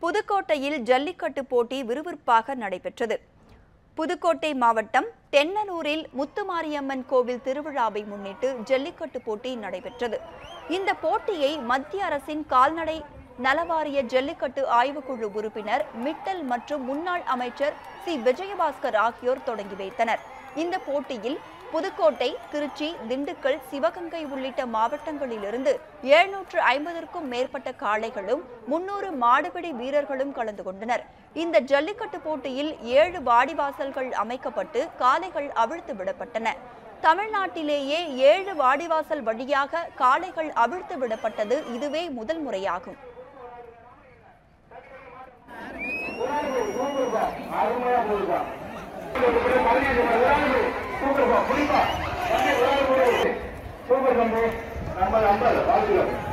புதுக்கோட்டையில் ஜல்லிக்கட்டு போட்டி விறுவிறுப்பாக நடைபெற்றது புதுக்கோட்டை மாவட்டம் தென்னலூரில் முத்துமாரியம்மன் கோவில் திருவிழாவை முன்னிட்டு ஜல்லிக்கட்டு போட்டி நடைபெற்றது இந்த போட்டியை மத்திய அரசின் கால்நடை நலவாரிய ஜல்லிக்கட்டு ஆய்வுக்குழு உறுப்பினர் மிட்டல் மற்றும் முன்னாள் அமைச்சர் சி விஜயபாஸ்கர் ஆகியோர் தொடங்கி வைத்தனர் இந்த போட்டியில் புதுக்கோட்டை திருச்சி திண்டுக்கல் சிவகங்கை உள்ளிட்ட மாவட்டங்களிலிருந்து எழுநூற்று ஐம்பதற்கும் மேற்பட்ட காளைகளும் முன்னூறு மாடுபிடி வீரர்களும் கலந்து கொண்டனர் இந்த ஜல்லிக்கட்டு போட்டியில் ஏழு வாடிவாசல்கள் அமைக்கப்பட்டு காளைகள் அவிழ்த்து விடப்பட்டன தமிழ்நாட்டிலேயே ஏழு வாடிவாசல் வழியாக காளைகள் அவிழ்த்து விடப்பட்டது இதுவே முதல் முறையாகும் சூப்பர் தம்பி நம்ம நம்பர் வாழ்த்துக்கள்